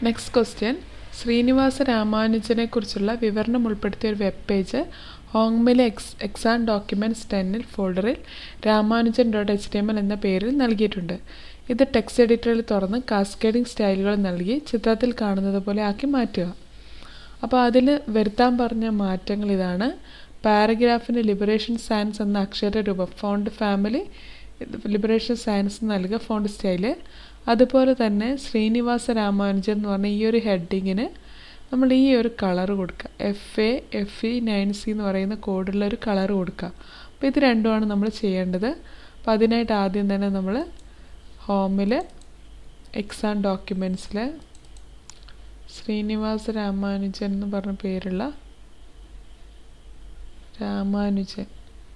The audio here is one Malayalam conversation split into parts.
നെക്സ്റ്റ് ക്വസ്റ്റ്യൻ ശ്രീനിവാസ രാമാനുജനെക്കുറിച്ചുള്ള വിവരണം ഉൾപ്പെടുത്തിയ ഒരു വെബ് പേജ് ഹോങ്മിലെ എക്സ് എക്സാം ഡോക്യുമെൻറ്റ്സ് ടെന്നിൽ ഫോൾഡറിൽ Ramanujan dot H T M L എന്ന പേരിൽ നൽകിയിട്ടുണ്ട് ഇത് ടെക്സ്റ്റ് എഡിറ്ററിൽ തുറന്ന് കാസ്കേഡിംഗ് സ്റ്റൈലുകൾ നൽകി ചിത്രത്തിൽ കാണുന്നത് പോലെ ആക്കി മാറ്റുക അപ്പോൾ അതിൽ വരുത്താൻ പറഞ്ഞ മാറ്റങ്ങൾ ഇതാണ് പാരഗ്രാഫിന് ലിബറേഷൻ സയൻസ് എന്ന അക്ഷരരൂപം ഫോണ്ട് ഫാമിലി ലിബറേഷൻ സയൻസ് നൽകുക ഫോണ്ട് സ്റ്റൈല് അതുപോലെ തന്നെ ശ്രീനിവാസ രാമാനുജൻ എന്ന് പറഞ്ഞ ഈ ഒരു ഹെഡിങ്ങിന് നമ്മൾ ഈ ഒരു കളർ കൊടുക്കുക F A F E nine C എന്ന് പറയുന്ന കോഡുള്ള ഒരു കളർ കൊടുക്കുക അപ്പോൾ ഇത് രണ്ടുമാണ് നമ്മൾ ചെയ്യേണ്ടത് അപ്പോൾ അതിനായിട്ട് ആദ്യം തന്നെ നമ്മൾ ഹോമിൽ എക്സാം ഡോക്യുമെൻറ്റ്സിൽ ശ്രീനിവാസ രാമാനുജൻ എന്ന് പറഞ്ഞ പേരുള്ള രാമാനുജൻ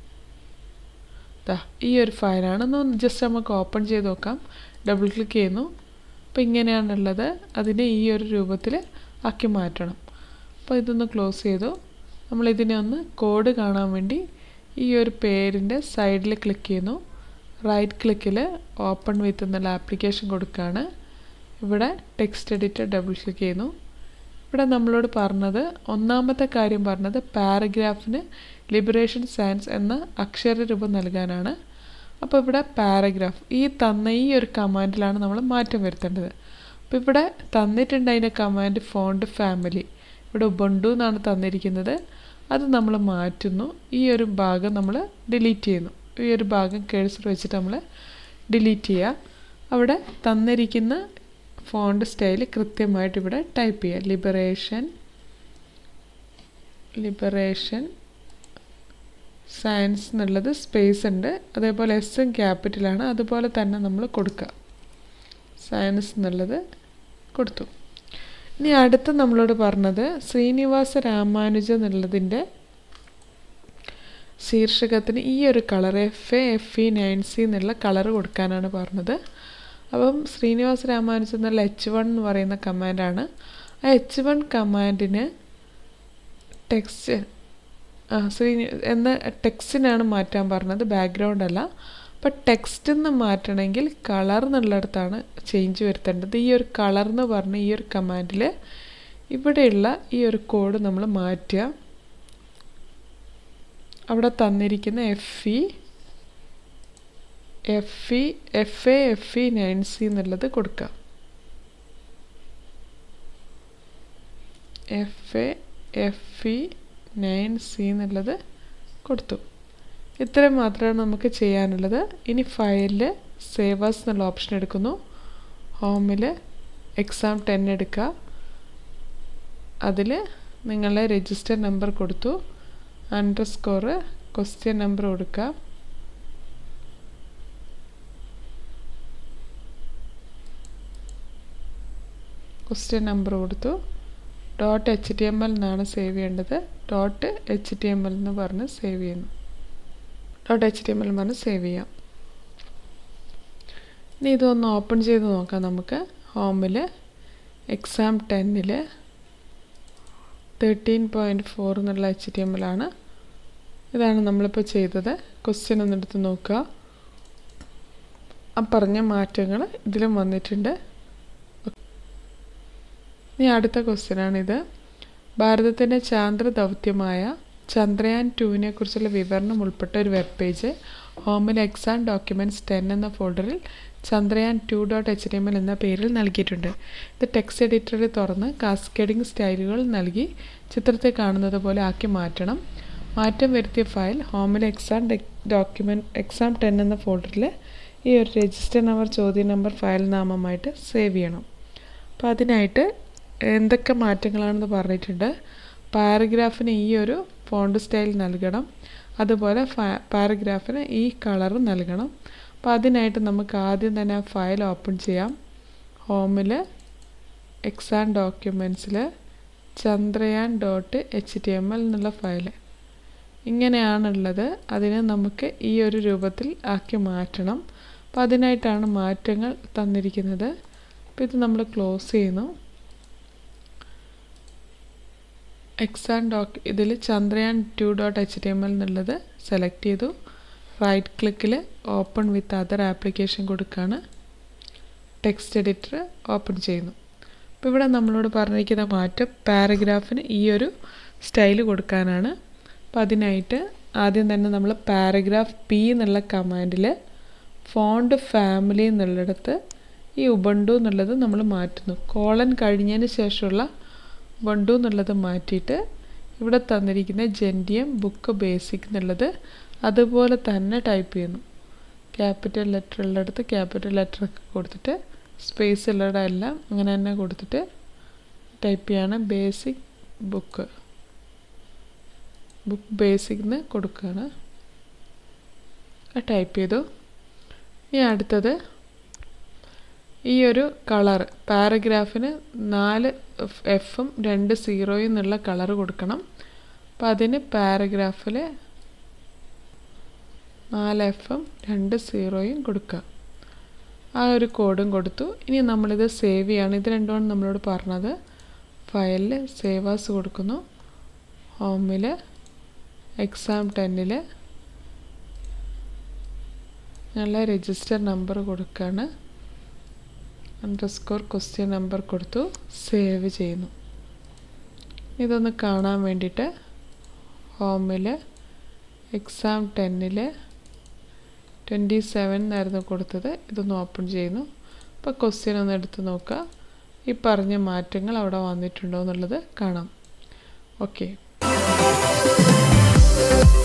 ദാ ഈ ഒരു ഫയലാണ് ഒന്ന് ജസ്റ്റ് നമുക്ക് ഓപ്പൺ ചെയ്ത് നോക്കാം ഡബിൾ ക്ലിക്ക് ചെയ്യുന്നു അപ്പോൾ ഇങ്ങനെയാണുള്ളത് അതിനെ ഈ ഒരു രൂപത്തിൽ ആക്കി മാറ്റണം അപ്പോൾ ഇതൊന്ന് ക്ലോസ് ചെയ്തു നമ്മളിതിനെ ഒന്ന് കോഡ് കാണാൻ വേണ്ടി ഈ ഒരു പേരിൻ്റെ സൈഡിൽ ക്ലിക്ക് ചെയ്യുന്നു റൈറ്റ് ക്ലിക്കിൽ ഓപ്പൺ വിത്ത് എന്നുള്ള ആപ്ലിക്കേഷൻ കൊടുക്കുകയാണ് ഇവിടെ ടെക്സ്റ്റ് എഡിറ്റർ ഡബിൾ ക്ലിക്ക് ചെയ്യുന്നു ഇവിടെ നമ്മളോട് പറഞ്ഞത് ഒന്നാമത്തെ കാര്യം പറഞ്ഞത് പാരഗ്രാഫിന് ലിബറേഷൻ സയൻസ് എന്ന അക്ഷരരൂപം നൽകാനാണ് അപ്പോൾ ഇവിടെ പാരഗ്രാഫ് ഈ തന്ന ഈ ഒരു കമാൻഡിലാണ് നമ്മൾ മാറ്റം വരുത്തേണ്ടത് അപ്പോൾ ഇവിടെ തന്നിട്ടുണ്ട് അതിൻ്റെ കമാൻഡ് ഫോണ്ട് ഫാമിലി ഇവിടെ ഉബണ്ടു എന്നാണ് തന്നിരിക്കുന്നത് അത് നമ്മൾ മാറ്റുന്നു ഈ ഒരു ഭാഗം നമ്മൾ ഡിലീറ്റ് ചെയ്യുന്നു ഈ ഒരു ഭാഗം കേഴ്സർ വെച്ചിട്ട് നമ്മൾ ഡിലീറ്റ് ചെയ്യുക അവിടെ തന്നിരിക്കുന്ന ഫോണ്ട് സ്റ്റൈൽ കൃത്യമായിട്ട് ഇവിടെ ടൈപ്പ് ചെയ്യുക ലിബറേഷൻ ലിബറേഷൻ സയൻസ് എന്നുള്ളത് സ്പേസ് ഉണ്ട് അതേപോലെ എസും ക്യാപിറ്റലാണ് അതുപോലെ തന്നെ നമ്മൾ കൊടുക്കുക സയൻസ് എന്നുള്ളത് കൊടുത്തു ഇനി അടുത്ത് നമ്മളോട് പറഞ്ഞത് ശ്രീനിവാസ രാമാനുജൻ എന്നുള്ളതിൻ്റെ ശീർഷകത്തിന് ഈ ഒരു colour F A F E nine C എന്നുള്ള കളർ കൊടുക്കാനാണ് പറഞ്ഞത് അപ്പം ശ്രീനിവാസ രാമാനുജൻ എന്നുള്ള എച്ച് വൺ എന്ന് പറയുന്ന കമാൻഡാണ് ആ എച്ച് വൺ കമാൻഡിന് ടെക്സ്റ്റ് ആ ശ്രീ എന്ന ടെക്സ്റ്റിനാണ് മാറ്റാൻ പറഞ്ഞത് ബാക്ക്ഗ്രൗണ്ട് അല്ല അപ്പം ടെക്സ്റ്റ് എന്ന് മാറ്റണമെങ്കിൽ കളർ എന്നുള്ളിടത്താണ് ചേഞ്ച് വരുത്തേണ്ടത് ഈ ഒരു കളർ എന്ന് പറഞ്ഞ ഈ ഒരു കമാൻഡിൽ ഇവിടെയുള്ള ഈ ഒരു കോഡ് നമ്മൾ മാറ്റുക അവിടെ തന്നിരിക്കുന്ന F E F E F A F E nine C എന്നുള്ളത് കൊടുക്കുക F A F E nine C എന്നുള്ളത് കൊടുത്തു ഇത്രയും മാത്രമാണ് നമുക്ക് ചെയ്യാനുള്ളത് ഇനി ഫയലിൽ സേവേഴ്സ് എന്നുള്ള ഓപ്ഷൻ എടുക്കുന്നു ഹോമിൽ എക്സാം ടെൻ എടുക്കുക അതിൽ നിങ്ങളെ രജിസ്റ്റർ നമ്പർ കൊടുത്തു അണ്ടർ സ്കോർ ക്വസ്റ്റ്യൻ നമ്പർ കൊടുക്കുക ക്വസ്റ്റ്യൻ നമ്പർ കൊടുത്തു dot H T M L എന്നാണ് സേവ് ചെയ്യേണ്ടത് dot H T M L എന്ന് പറഞ്ഞ് സേവ് ചെയ്യുന്നു dot H T M L എന്ന് പറഞ്ഞ് സേവ് ചെയ്യാം ഇനി ഇതൊന്ന് ഓപ്പൺ ചെയ്ത് നോക്കാം നമുക്ക് ഹോമിൽ എക്സാം ടെന്നിൽ തേർട്ടീൻ പോയിൻറ്റ് ഫോർ എന്നുള്ള എച്ച് ടി എം എൽ ആണ് ഇതാണ് നമ്മളിപ്പോൾ ചെയ്തത് ക്വസ്റ്റ്യൻ ഒന്നെടുത്ത് നോക്കുക ആ പറഞ്ഞ മാറ്റങ്ങൾ ഇതിലും വന്നിട്ടുണ്ട് ഇനി അടുത്ത ക്വസ്റ്റ്യനാണിത് ഭാരതത്തിൻ്റെ ചാന്ദ്ര ദൗത്യമായ ചന്ദ്രയാൻ ടുവിനെ കുറിച്ചുള്ള വിവരണം ഉൾപ്പെട്ട ഒരു വെബ് പേജ് ഹോമിൽ എക്സാം ഡോക്യുമെൻറ്റ്സ് ടെൻ എന്ന ഫോൾഡറിൽ Chandrayaan two dot H D M L എന്ന പേരിൽ നൽകിയിട്ടുണ്ട് ഇത് ടെക്സ്റ്റ് എഡിറ്ററിൽ തുറന്ന് കാസ്കേഡിംഗ് സ്റ്റൈലുകൾ നൽകി ചിത്രത്തെ കാണുന്നത് പോലെ ആക്കി മാറ്റണം മാറ്റം വരുത്തിയ ഫയൽ ഹോമിൽ എക്സാം ഡോക്യുമെൻറ്റ് എക്സാം ടെൻ എന്ന ഫോൾഡറിൽ ഈ ഒരു രജിസ്റ്റർ നമ്പർ ചോദ്യ നമ്പർ ഫയൽ നാമമായിട്ട് സേവ് ചെയ്യണം അപ്പോൾ അതിനായിട്ട് എന്തൊക്കെ മാറ്റങ്ങളാണെന്ന് പറഞ്ഞിട്ടുണ്ട് പാരഗ്രാഫിന് ഈ ഒരു ഫോണ്ട് സ്റ്റൈൽ നൽകണം അതുപോലെ പാരഗ്രാഫിന് ഈ കളർ നൽകണം അപ്പോൾ അതിനായിട്ട് നമുക്ക് ആദ്യം തന്നെ ആ ഫയൽ ഓപ്പൺ ചെയ്യാം ഹോമിൽ എക്സാം ഡോക്യുമെൻറ്റ്സിൽ Chandrayaan dot H T M L എന്നുള്ള ഫയൽ ഇങ്ങനെയാണുള്ളത് അതിനെ നമുക്ക് ഈ ഒരു രൂപത്തിൽ ആക്കി മാറ്റണം അപ്പോൾ അതിനായിട്ടാണ് മാറ്റങ്ങൾ തന്നിരിക്കുന്നത് അപ്പോൾ ഇത് നമ്മൾ ക്ലോസ് ചെയ്യുന്നു എക്സാം ഡോക്ക് ഇതിൽ Chandrayaan two dot H T M L എന്നുള്ളത് സെലക്ട് ചെയ്തു റൈറ്റ് ക്ലിക്കിൽ ഓപ്പൺ വിത്ത് അതർ ആപ്ലിക്കേഷൻ കൊടുക്കുകയാണ് ടെക്സ്റ്റ് എഡിറ്റർ ഓപ്പൺ ചെയ്യുന്നു അപ്പോൾ ഇവിടെ നമ്മളോട് പറഞ്ഞിരിക്കുന്ന മാറ്റം പാരഗ്രാഫിന് ഈ ഒരു സ്റ്റൈൽ കൊടുക്കാനാണ് അപ്പോൾ അതിനായിട്ട് ആദ്യം തന്നെ നമ്മൾ പാരഗ്രാഫ് പി എന്നുള്ള കമാൻഡിൽ ഫോണ്ട് ഫാമിലി എന്നുള്ളിടത്ത് ഈ ഉബണ്ടു എന്നുള്ളത് നമ്മൾ മാറ്റുന്നു കോളൻ കഴിഞ്ഞതിന് ശേഷമുള്ള ഉബണ്ടു എന്നുള്ളത് മാറ്റിയിട്ട് ഇവിടെ തന്നിരിക്കുന്ന ജെൻഡിയം ബുക്ക് ബേസിക് എന്നുള്ളത് അതുപോലെ തന്നെ ടൈപ്പ് ചെയ്യുന്നു ക്യാപിറ്റൽ ലെറ്റർ ഉള്ളിടത്ത് ക്യാപിറ്റൽ ലെറ്റർ ഒക്കെ കൊടുത്തിട്ട് സ്പേസ് ഉള്ളിടം എല്ലാം അങ്ങനെ തന്നെ കൊടുത്തിട്ട് ടൈപ്പ് ചെയ്യാണ് ബേസിക് ബുക്ക് ബുക്ക് ബേസിക് എന്ന് കൊടുക്കുകയാണ് ടൈപ്പ് ചെയ്തു ഇനി അടുത്തത് ഈ ഒരു കളർ പാരഗ്രാഫിന് നാല് എഫും രണ്ട് സീറോയും എന്നുള്ള കളർ കൊടുക്കണം അപ്പം അതിന് പാരഗ്രാഫിൽ നാല് എഫും രണ്ട് സീറോയും കൊടുക്കുക ആ ഒരു കോഡും കൊടുത്തു ഇനി നമ്മളിത് സേവ് ചെയ്യാണ് ഇത് രണ്ടുമാണ് നമ്മളോട് പറഞ്ഞത് ഫയലിൽ സേവ് ആസ് കൊടുക്കുന്നു ഹോമിൽ എക്സാം ടെന്നിൽ ഞങ്ങൾ രജിസ്റ്റർ നമ്പർ കൊടുക്കുകയാണ് അണ്ടർസ്കോർ ക്വസ്റ്റ്യൻ നമ്പർ കൊടുത്തു സേവ് ചെയ്യുന്നു ഇതൊന്ന് കാണാൻ വേണ്ടിയിട്ട് ഹോമിൽ എക്സാം ടെന്നിൽ ട്വൻറ്റി സെവൻ എന്നായിരുന്നു കൊടുത്തത് ഇതൊന്ന് ഓപ്പൺ ചെയ്യുന്നു അപ്പോൾ ക്വസ്റ്റ്യൻ ഒന്ന് എടുത്ത് നോക്കുക ഈ പറഞ്ഞ മാറ്റങ്ങൾ അവിടെ വന്നിട്ടുണ്ടോ എന്നുള്ളത് കാണാം ഓക്കെ